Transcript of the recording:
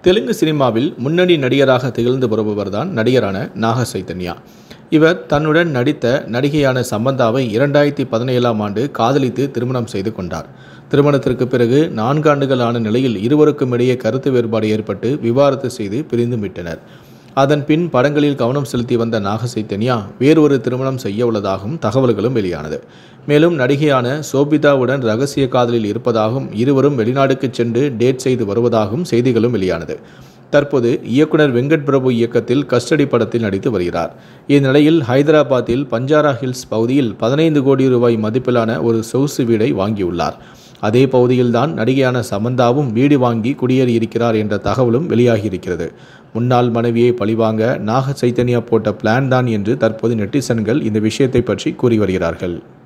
தெலுங்கு சினிமாவில் முன்னணி நடிகராக திகழ்ந்து வருபவர்தான் நடிகரான நாக சைத்தன்யா இவர் தன்னுடன் நடித்த நடிகையான சம்பந்தாவை இரண்டாயிரத்தி பதினேழாம் ஆண்டு காதலித்து திருமணம் செய்து கொண்டார் திருமணத்திற்கு பிறகு நான்கு ஆண்டுகள் ஆன நிலையில் இருவருக்கும் இடையே கருத்து வேறுபாடு ஏற்பட்டு விவாகரத்து செய்து பிரிந்து விட்டனர் அதன் பின் படங்களில் கவனம் செலுத்தி வந்த நாக சைத்தன்யா வேறொரு திருமணம் செய்ய உள்ளதாகவும் தகவல்களும் வெளியானது மேலும் நடிகையான சோபிதாவுடன் ரகசிய காதலில் இருப்பதாகவும் இருவரும் வெளிநாடுக்கு சென்று டேட் செய்து வருவதாகவும் செய்திகளும் வெளியானது தற்போது இயக்குனர் வெங்கட் பிரபு இயக்கத்தில் கஸ்டடி படத்தில் நடித்து வருகிறார் இந்நிலையில் ஹைதராபாத்தில் பஞ்சாரா ஹில்ஸ் பகுதியில் பதினைந்து கோடி ரூபாய் மதிப்பிலான ஒரு சொகுசு வீடை வாங்கியுள்ளார் அதே பகுதியில்தான் நடிகையான சமந்தாவும் வீடு வாங்கி குடியேறியிருக்கிறார் என்ற தகவலும் வெளியாகியிருக்கிறது முன்னாள் மனைவியை பழிவாங்க நாக சைத்தன்யா போட்ட பிளான் தான் என்று தற்போது நெட்டிசன்கள் இந்த விஷயத்தை பற்றி கூறி வருகிறார்கள்